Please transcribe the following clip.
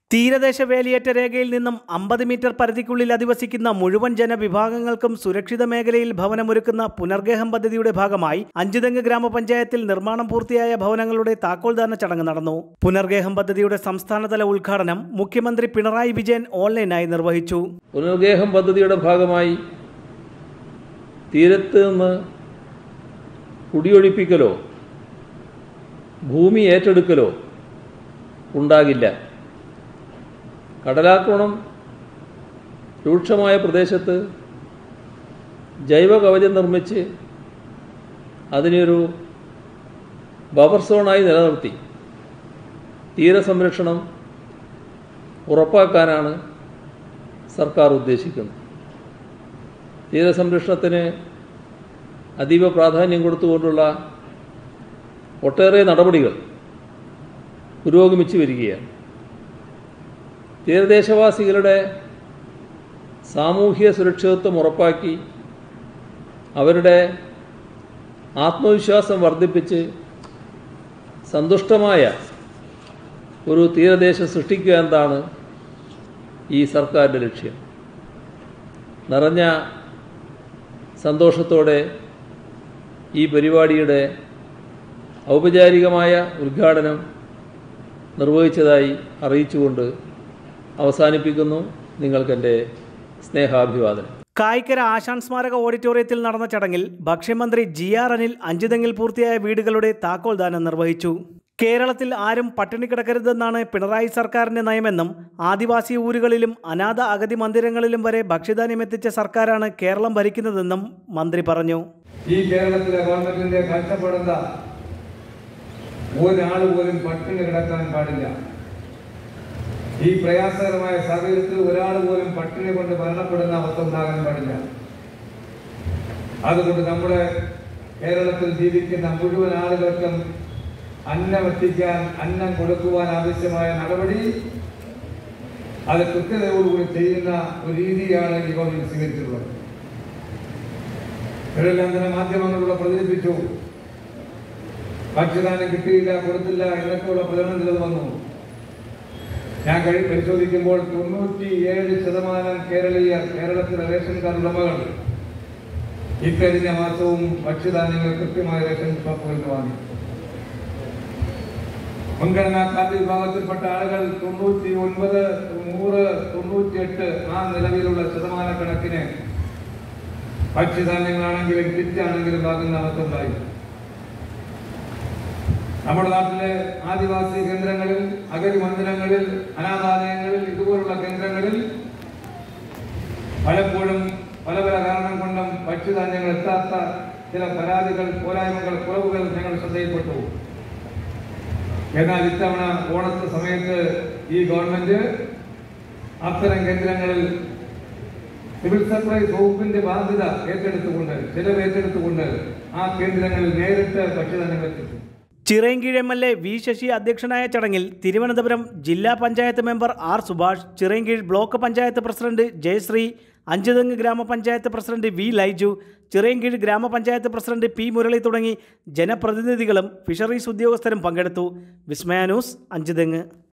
തീരദേശ വേലിയേറ്റ രേഖയിൽ നിന്നും അമ്പത് മീറ്റർ പരിധിക്കുള്ളിൽ അധിവസിക്കുന്ന മുഴുവൻ ജനവിഭാഗങ്ങൾക്കും സുരക്ഷിത മേഖലയിൽ ഭവനമൊരുക്കുന്ന പുനർഗേഹം പദ്ധതിയുടെ ഭാഗമായി അഞ്ചുതെങ്ങ് ഗ്രാമപഞ്ചായത്തിൽ നിർമ്മാണം പൂർത്തിയായ ഭവനങ്ങളുടെ താക്കോൽദാന ചടങ്ങ് നടന്നു പുനർഗേഹം പദ്ധതിയുടെ സംസ്ഥാനതല ഉദ്ഘാടനം മുഖ്യമന്ത്രി പിണറായി വിജയൻ ഓൺലൈനായി നിർവഹിച്ചു പുനർഗേഹം പദ്ധതിയുടെ ഭാഗമായി തീരത്ത് നിന്ന് കുടിയൊഴിപ്പിക്കലോ ഭൂമി ഏറ്റെടുക്കലോ ഉണ്ടാകില്ല കടലാക്രമണം രൂക്ഷമായ പ്രദേശത്ത് ജൈവ കവചം നിർമ്മിച്ച് അതിനൊരു ബഫർ സോണായി നിലനിർത്തി തീരസംരക്ഷണം ഉറപ്പാക്കാനാണ് സർക്കാർ ഉദ്ദേശിക്കുന്നത് തീരസംരക്ഷണത്തിന് അതീവ പ്രാധാന്യം കൊടുത്തുകൊണ്ടുള്ള ഒട്ടേറെ നടപടികൾ പുരോഗമിച്ചു വരികയാണ് തീരദേശവാസികളുടെ സാമൂഹ്യ സുരക്ഷിതത്വം ഉറപ്പാക്കി അവരുടെ ആത്മവിശ്വാസം വർദ്ധിപ്പിച്ച് സന്തുഷ്ടമായ ഒരു തീരദേശം സൃഷ്ടിക്കുക എന്നതാണ് ഈ സർക്കാരിൻ്റെ ലക്ഷ്യം നിറഞ്ഞ സന്തോഷത്തോടെ ഈ പരിപാടിയുടെ ഔപചാരികമായ ഉദ്ഘാടനം നിർവഹിച്ചതായി അറിയിച്ചുകൊണ്ട് അവസാനിപ്പിക്കുന്നു നിങ്ങൾക്കെൻ്റെ സ്നേഹാഭിവാദനം കായിക്കര ആശാൻ സ്മാരക ഓഡിറ്റോറിയത്തിൽ നടന്ന ചടങ്ങിൽ ഭക്ഷ്യമന്ത്രി ജി ആർ അനിൽ അഞ്ചുതെങ്ങിൽ പൂർത്തിയായ വീടുകളുടെ താക്കോൽദാനം നിർവഹിച്ചു കേരളത്തിൽ ആരും പട്ടിണി കിടക്കരുതെന്നാണ് പിണറായി സർക്കാരിന്റെ നയമെന്നും ആദിവാസി ഊരുകളിലും അനാഥ അഗതി മന്ദിരങ്ങളിലും വരെ ഭക്ഷ്യധാന്യം എത്തിച്ച സർക്കാരാണ് കേരളം ഭരിക്കുന്നതെന്നും മന്ത്രി പറഞ്ഞു ഈ കേരളത്തിലെ ഗവൺമെന്റിന്റെ കഷ്ടപ്പെടുന്ന ഒരാൾ പോലും പട്ടിണി കിടക്കാൻ പാടില്ല ഈ പ്രയാസകരമായ സാഹചര്യത്തിൽ ഒരാൾ പോലും പട്ടിണി കൊണ്ട് മരണപ്പെടുന്ന അവസ്ഥ ഉണ്ടാകാൻ പാടില്ല അതുകൊണ്ട് നമ്മുടെ കേരളത്തിൽ ജീവിക്കുന്ന മുഴുവൻ ആളുകൾക്കും അന്നം എത്തിക്കാൻ അന്നം കൊടുക്കുവാൻ ആവശ്യമായ നടപടി അത് കൃത്യതയോടുകൂടി ചെയ്യുന്ന ഒരു രീതിയാണ് ഈ ഗവൺമെന്റ് സ്വീകരിച്ചിട്ടുള്ളത് ഇവരെല്ലാം തന്നെ മാധ്യമങ്ങളിലൂടെ പ്രചരിപ്പിച്ചു ഭക്ഷ്യദാനം കിട്ടിയില്ല കൊടുത്തില്ല എന്നൊക്കെയുള്ള പ്രചരണങ്ങൾ വന്നു ഞാൻ കഴി പരിശോധിക്കുമ്പോൾ തൊണ്ണൂറ്റിയേഴ് ശതമാനം കേരളീയർ കേരളത്തിലെ റേഷൻ കാർഡ് ഉടമകൾ ഇക്കഴിഞ്ഞ മാസവും ഭക്ഷ്യധാന്യങ്ങൾ കൃത്യമായ റേഷൻ ഷോപ്പുകളിൽ നിന്ന് വാങ്ങി മുൻഗണനാ കാർഡ് വിഭാഗത്തിൽപ്പെട്ട ആളുകൾ തൊണ്ണൂറ്റി ഒൻപത് നൂറ് തൊണ്ണൂറ്റിയെട്ട് ആ നിലവിലുള്ള ശതമാനക്കണക്കിന് ഭക്ഷ്യധാന്യങ്ങളാണെങ്കിലും കിറ്റാണെങ്കിലും വാങ്ങുന്ന അവസ്ഥ ഉണ്ടായി നമ്മുടെ നാട്ടിലെ ആദിവാസി കേന്ദ്രങ്ങളിൽ അഗതി മന്ദിരങ്ങളിൽ അനാഥാലയങ്ങളിൽ ഇതുപോലുള്ള കേന്ദ്രങ്ങളിൽ പലപ്പോഴും പല പല കാരണം കൊണ്ടും ഭക്ഷ്യധാന്യങ്ങൾ എത്താത്ത ചില പരാതികൾ പോരായ്മകൾ കുറവുകൾ ഞങ്ങൾ ശ്രദ്ധയിൽപ്പെട്ടു എന്നാൽ ഇത്തവണ ഓണത്തെ സമയത്ത് ഈ ഗവൺമെന്റ് അത്തരം കേന്ദ്രങ്ങളിൽ സിവിൽ സപ്ലൈസ് വകുപ്പിന്റെ ബാധ്യത ഏറ്റെടുത്തുകൊണ്ട് ചിലവ് ഏറ്റെടുത്തുകൊണ്ട് ആ കേന്ദ്രങ്ങളിൽ നേരിട്ട് ഭക്ഷ്യധാന്യങ്ങൾ എത്തിച്ചു Chirayinkeezhu M L A V Sasi അധ്യക്ഷനായ ചടങ്ങിൽ തിരുവനന്തപുരം ജില്ലാ panchayat member R Subhash Chirayinkeezhu block panchayat president Jayasree Anchuthengu ഗ്രാമപഞ്ചായത്ത് പ്രസിഡന്റ് വി ലൈജു ചിറയൻകീഴ് ഗ്രാമപഞ്ചായത്ത് പ്രസിഡന്റ് പി മുരളി തുടങ്ങി ജനപ്രതിനിധികളും ഫിഷറീസ് ഉദ്യോഗസ്ഥരും പങ്കെടുത്തു വിസ്മയ ന്യൂസ് അഞ്ചുതെങ്ങ്